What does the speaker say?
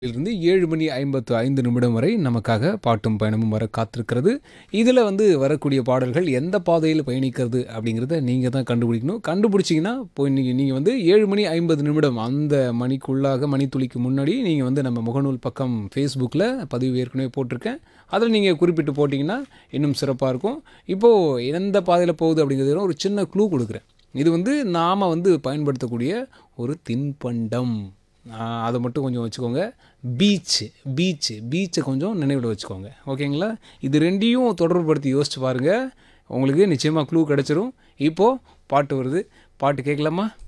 இருந்து ஏழு மணி ஐம்பத்து ஐந்து நிமிடம் வரை நமக்காக பாட்டும் பயணமும் வர காத்திருக்கிறது இதில் வந்து வரக்கூடிய பாடல்கள் எந்த பாதையில் பயணிக்கிறது அப்படிங்கிறத நீங்கள் தான் கண்டுபிடிக்கணும் கண்டுபிடிச்சிங்கன்னா போய் நீங்கள் நீங்கள் வந்து ஏழு மணி ஐம்பது நிமிடம் அந்த மணிக்குள்ளாக மணித்துளிக்கு முன்னாடி நீங்கள் வந்து நம்ம முகநூல் பக்கம் ஃபேஸ்புக்கில் பதிவு ஏற்கனவே போட்டிருக்கேன் அதில் நீங்கள் குறிப்பிட்டு போட்டிங்கன்னா இன்னும் சிறப்பாக இருக்கும் இப்போது எந்த பாதையில் போகுது அப்படிங்கிறது ஒரு சின்ன க்ளூ கொடுக்குறேன் இது வந்து நாம் வந்து பயன்படுத்தக்கூடிய ஒரு தின்பண்டம் ஆஹ் அதை மட்டும் கொஞ்சம் வச்சுக்கோங்க பீச் பீச் பீச்சை கொஞ்சம் நினைவில் வச்சுக்கோங்க ஓகேங்களா இது ரெண்டையும் தொடர்புபடுத்தி யோசிச்சு பாருங்கள் உங்களுக்கு நிச்சயமாக க்ளூ கிடச்சிரும் இப்போது பாட்டு வருது பாட்டு கேட்கலாமா